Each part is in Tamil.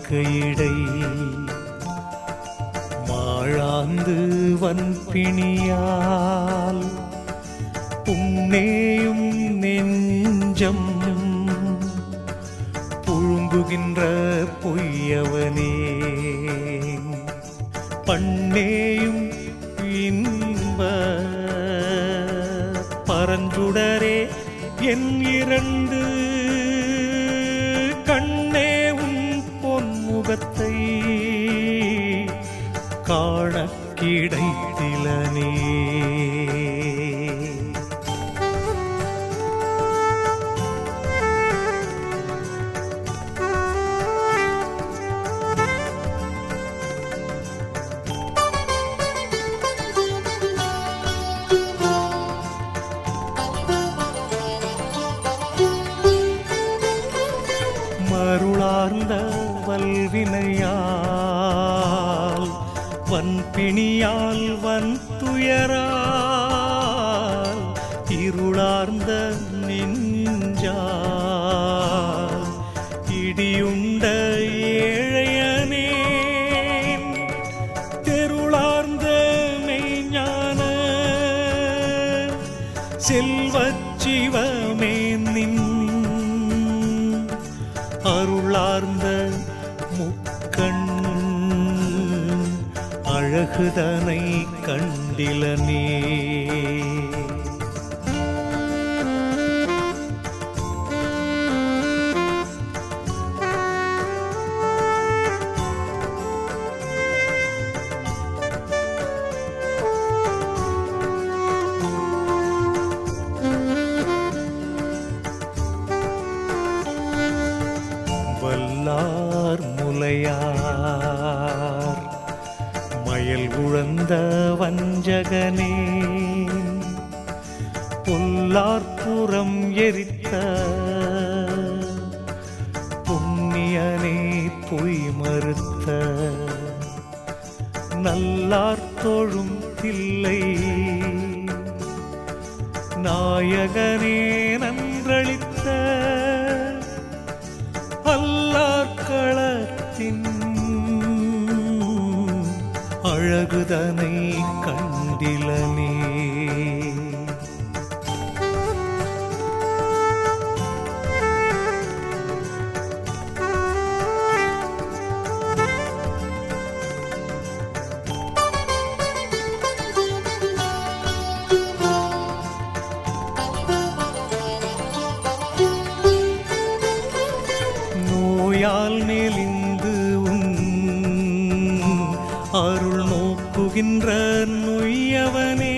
வாழ்க்கையிடை மாழாந்து வன்பிணியால் புன்னேயும் நெஞ்சம் புழுங்குகின்ற பொய்யவனே பண்ணேயும் இன்ப பரஞ்சுடரே என் இரண்டு கண்ணே உன் பொன்முகத்தை காண கிடைத்திலனே மருளார்ந்த வல்வினையால் வன்பிணியால் வன் துயரால் இருளார்ந்த நெஞ்சால் இடியுண்ட ஏழையனேன் தெருளார்ந்த மெய்ஞான செல்வச் சிவமே நின் அருளார்ந்த முக்கண் அழகுதனை கண்டிலனே வல்லார் முலையார் மயல் உழந்த வஞ்சகனே பொல்லார்புறம் எரித்த புண்ணியனே பொய் மறுத்த நல்லார் தொழும் தில்லை நாயகனே நன்றளித்த அல்லாக்களத்தின் அழகுதனை கண்டிலனே நோயால் நெளிந்து உன் அருள் நோக்குகின்ற நொய்யவனே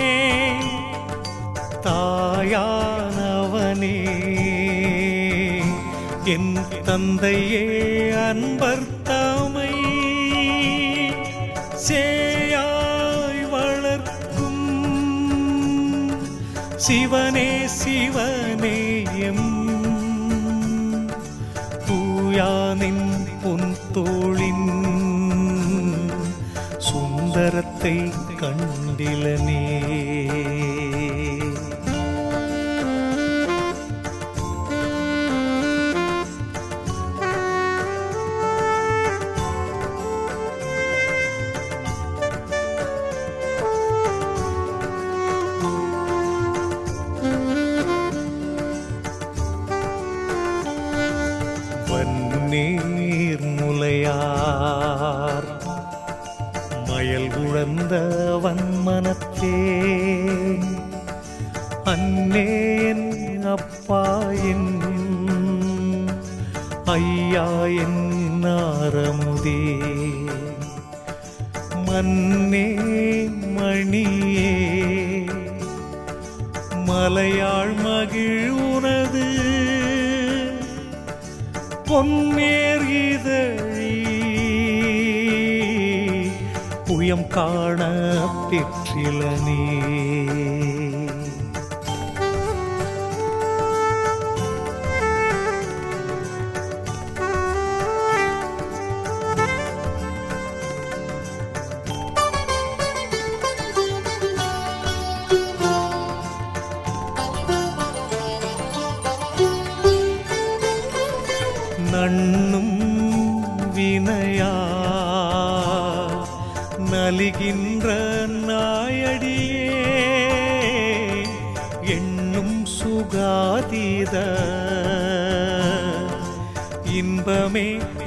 தாயானவனே என் தந்தையே அன்பர் தாமை சேயாய் வளர்க்கும் சிவனே சிவனே எம் தூயானின் பொன் தோளின் சுந்தரத்தை கண்டிலனே வன்னீர் முலையார் மயல் உழந்த வன்மனத்தே அன்னேன் அப்பாயின் ஐயாயின் நாரமுதே மன்னே மணியே மலையாள் மகிழ் உனது பொன்னேர் இதழி புயம் காண பெற்றிலனே நண்ணும் நலிகின்ற நாயடியே எண்ணும் சுகாதீத இன்பமே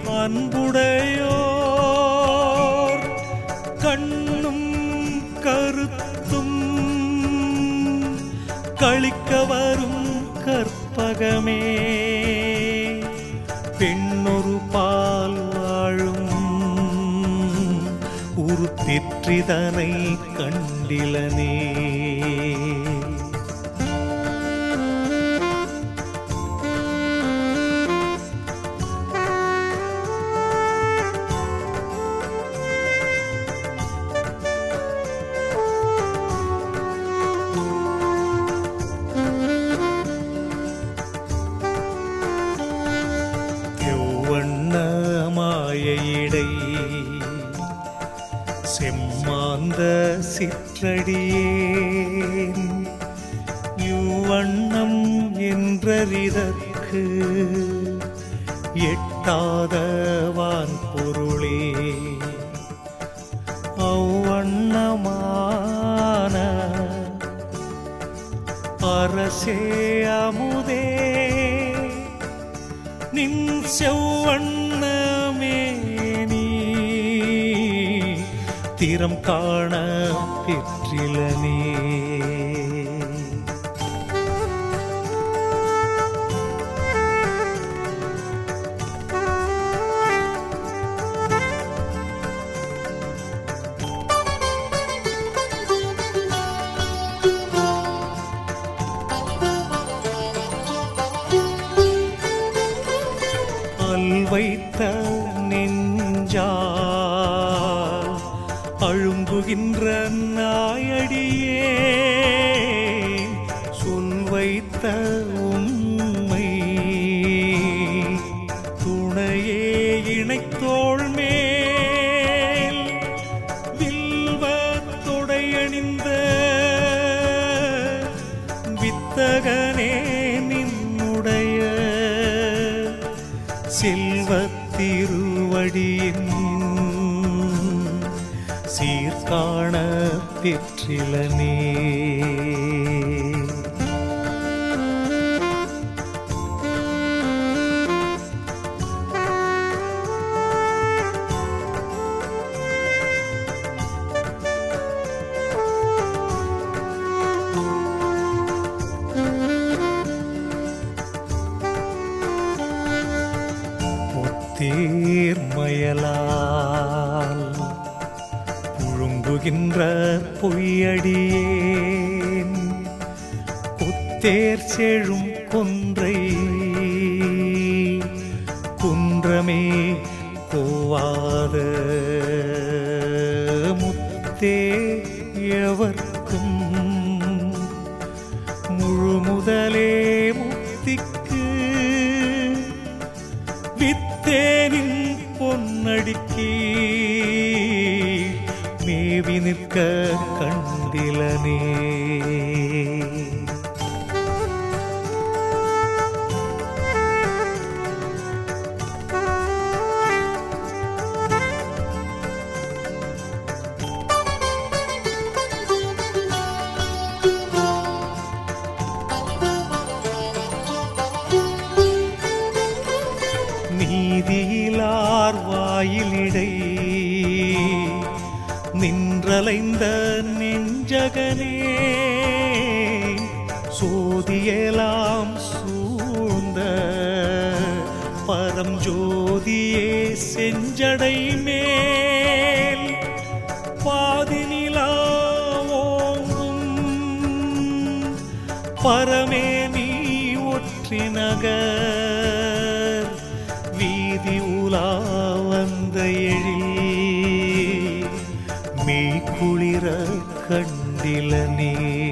அன்புடையோர் கண்ணும் கருத்தும் களிக்க வரும் கற்பகமே பெண்ணொரு பால் வாழும் உருத்திற்றிதனை கண்டிலனே யௌவண்ண மாயையிடை செம்மாந்த சிற்றடியேன் யுவண்ணம் என்றறிதற்கு எட்டாத வான் பொருளே அவ்வண்ணமான அரசே அமுதே நின் செவ்வண்ணமே நீ திறம் காண பெற்றிலனே அல்வைத்த நெஞ்சால் அழுங்குகின்ற நாயடியே சொல் வைத்த உண்மை துணையே இணைத்தோள் மேல் வில்வ தொடையணிந்த வித்தகனே நின்னுடைய செல்வத் திருவடியின் சீர்காண பெற்றிலனே பொத்தீர்மயலால் புழுங்குகின்ற பொய்யடியேன் புத்தேர் செழும் கொன்றை குன்றமே கோவாத முத்தே எவர்க்கும் முழு முதலே முத்திக்கு வித்தேனின் பொன்னடிக்கி மேவி நிற்க கண்டிலனே நீதியிலார் வாயிலிடை நின்றலைந்த நெஞ்சகனே சோதியலாம் சூழ்ந்த பரம் ஜோதியே செஞ்சடை மேல் பாதினிலா ஓங்கும் பரமே நீ ஒற்றி நகர் வீதி உலா வந்த எழில் மெய் குளிர கண்டிலனே